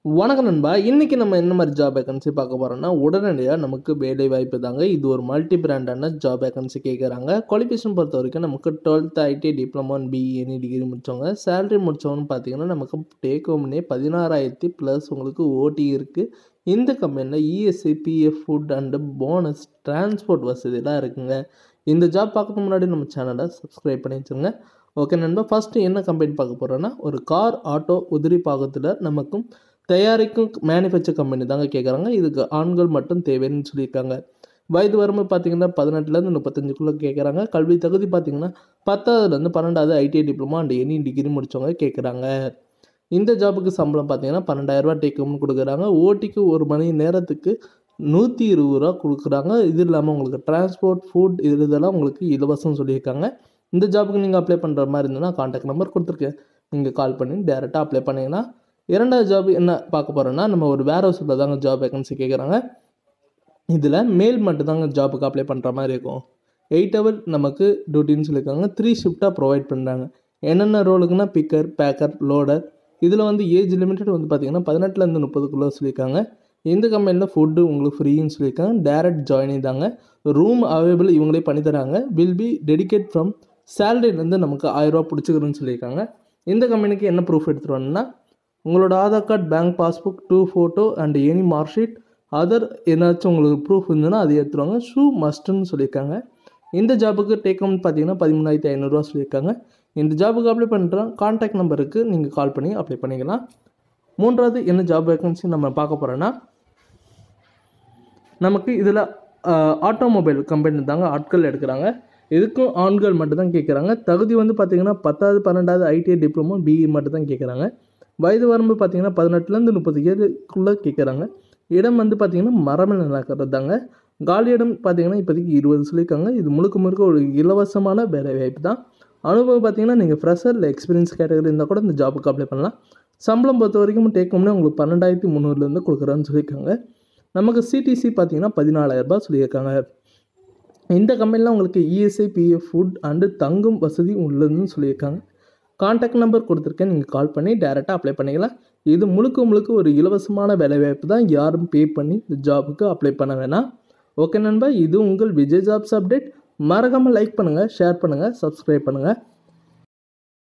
வணக்கம் நண்பா இன்றைக்கி நம்ம என்ன மாதிரி ஜாப் வேகன்சி பார்க்க போகிறோம்னா உடனடியாக நமக்கு வேலை வாய்ப்பு தாங்க இது ஒரு மல்டி பிராண்டான ஜாப் வேகன்சி கேட்குறாங்க குவாலிஃபிகேஷன் பொறுத்த வரைக்கும் நமக்கு twelfth IT diploma and BE any degree முடித்தவங்க சேலரி முடித்தவங்கன்னு பார்த்தீங்கன்னா நமக்கு டேக் ஹோம்னே பதினாறாயிரத்தி ப்ளஸ் உங்களுக்கு ஓடி இருக்குது இந்த கம்பெனியில் ESI PF food and bonus transport வசதியெல்லாம் இருக்குங்க இந்த ஜாப் பார்க்கறதுக்கு முன்னாடி நம்ம சேனலை சப்ஸ்கிரைப் பண்ணி வச்சுருங்க ஓகே நண்பா ஃபஸ்ட்டு என்ன கம்பெனி பார்க்க போகிறோன்னா ஒரு கார் ஆட்டோ உதிரி பாகத்தில் நமக்கும் தயாரிக்கும் மேனுஃபேக்சர் கம்பெனி தாங்க கேட்குறாங்க இதுக்கு ஆண்கள் மட்டும் தேவைன்னு சொல்லியிருக்காங்க வயது வரம்பு பார்த்தீங்கன்னா பதினெட்டுலேருந்து முப்பத்தஞ்சுக்குள்ளே கேட்குறாங்க கல்வி தகுதி பார்த்தீங்கன்னா பத்தாவதுலேருந்து பன்னெண்டாவது ITI diploma and any degree முடித்தவங்க கேட்குறாங்க இந்த ஜாபுக்கு சம்பளம் பார்த்தீங்கன்னா பன்னெண்டாயிரரூபா டேக்கம்னு கொடுக்குறாங்க ஓட்டிக்கு ஒரு மணி நேரத்துக்கு நூற்றி இருபது ரூபா கொடுக்குறாங்க இது இல்லாமல் உங்களுக்கு டிரான்ஸ்போர்ட் ஃபுட் இது இதெல்லாம் உங்களுக்கு இலவசம் சொல்லியிருக்காங்க இந்த ஜாபுக்கு நீங்கள் அப்ளை பண்ணுற மாதிரி இருந்ததுன்னா காண்டாக்ட் நம்பர் கொடுத்துருக்கேன் நீங்கள் கால் பண்ணி டேரெக்டாக அப்ளை பண்ணிங்கன்னா இரண்டாவது ஜாப் என்ன பார்க்க போகிறோன்னா நம்ம ஒரு வேர் ஹவுஸில் தாங்க ஜாப் வேகன்சி கேட்குறாங்க இதில் மேல் மட்டும் தாங்க ஜாபுக்கு அப்ளை பண்ணுற மாதிரி இருக்கும் எயிட் ஹவர் நமக்கு டியூட்டின்னு சொல்லியிருக்காங்க த்ரீ ஷிஃப்டாக ப்ரொவைட் பண்ணுறாங்க என்னென்ன ரோலுக்குன்னா பிக்கர் பேக்கர் லோடர் இதில் வந்து ஏஜ் லிமிட்டட் வந்து பார்த்திங்கன்னா பதினெட்டுலேருந்து முப்பதுக்குள்ளே சொல்லியிருக்காங்க இந்த கம்பெனியில் ஃபுட்டு உங்களுக்கு ஃப்ரீன்னு சொல்லியிருக்காங்க டேரக்ட் ஜாயினிங் தாங்க ரூம் அவைலபிள் இவங்களே பண்ணி தராங்க வில் பி டெடிகேட் ஃப்ரம் சேலரிலேருந்து நமக்கு ஆயிரரூவா பிடிச்சிக்கிறோன்னு சொல்லியிருக்காங்க இந்த கம்பெனிக்கு என்ன ப்ரூஃப் எடுத்துகிட்டு வரணும்னா உங்களோட Aadhaar card bank passbook two photo and any mark sheet other ஏதாச்சும் உங்களுக்கு ப்ரூஃப் இருந்ததுன்னா அதை எடுத்துருவாங்க ஷூ மஸ்ட்டுன்னு சொல்லியிருக்காங்க இந்த ஜாபுக்கு டேக் ஹோம் பார்த்தீங்கன்னா பதிமூணாயிரத்தி ஐநூறுரூவா சொல்லியிருக்காங்க இந்த ஜாபுக்கு அப்ளை பண்ணுறோம் கான்டாக்ட் நம்பருக்கு நீங்கள் கால் பண்ணி அப்ளை பண்ணிக்கலாம் மூன்றாவது என்ன ஜாப் வேகன்சி நம்ம பார்க்க போகிறோன்னா நமக்கு இதில் ஆட்டோமொபைல் கம்பெனி தாங்க ஆட்கள் எடுக்கிறாங்க இதுக்கும் ஆண்கள் மட்டும் தான் கேட்குறாங்க தகுதி வந்து பார்த்திங்கன்னா பத்தாவது பன்னெண்டாவது ஐடிஐ டிப்ளமோ பிஇ மட்டும் தான் கேட்குறாங்க வயது வரம்பு பார்த்தீங்கன்னா பதினெட்டுலேருந்து முப்பது ஏழுக்குள்ளே கேட்குறாங்க இடம் வந்து பார்த்திங்கன்னா மரமல் நடக்கிறது தாங்க காலி இடம் பார்த்தீங்கன்னா இப்போதைக்கு இருபது சொல்லியிருக்காங்க இது முழுக்க முழுக்க ஒரு இலவசமான வேலை வாய்ப்பு தான் அனுபவம் பார்த்தீங்கன்னா நீங்கள் ஃப்ரெஷர் இல்லை எக்ஸ்பீரியன்ஸ் கேட்டகரி இருந்தால் கூட இந்த ஜாபுக்கு அப்ளை பண்ணலாம் சம்பளம் பொறுத்த வரைக்கும் டேக்கம்னே உங்களுக்கு பன்னெண்டாயிரத்தி முந்நூறுலேருந்து கொடுக்குறேன்னு சொல்லியிருக்காங்க நமக்கு சிடிசி பார்த்தீங்கன்னா பதினாலாயிரரூபா சொல்லியிருக்காங்க இந்த கம்பெனியில் உங்களுக்கு இஎஸ்ஐ பிஎஃப் ஃபுட் அண்டு தங்கும் வசதி உள்ளதுன்னு சொல்லியிருக்காங்க கான்டாக்ட் நம்பர் கொடுத்துருக்கேன் நீங்கள் கால் பண்ணி டேரெக்டாக அப்ளை பண்ணிக்கலாம் இது முழுக்க முழுக்க ஒரு இலவசமான வேலைவாய்ப்பு தான் யாரும் பே பண்ணி இந்த ஜாபுக்கு அப்ளை பண்ண வேணாம் ஓகே நண்பா இது உங்கள் விஜய் ஜாப்ஸ் அப்டேட் மறக்காமல் லைக் பண்ணுங்கள் ஷேர் பண்ணுங்கள் சப்ஸ்கிரைப் பண்ணுங்கள்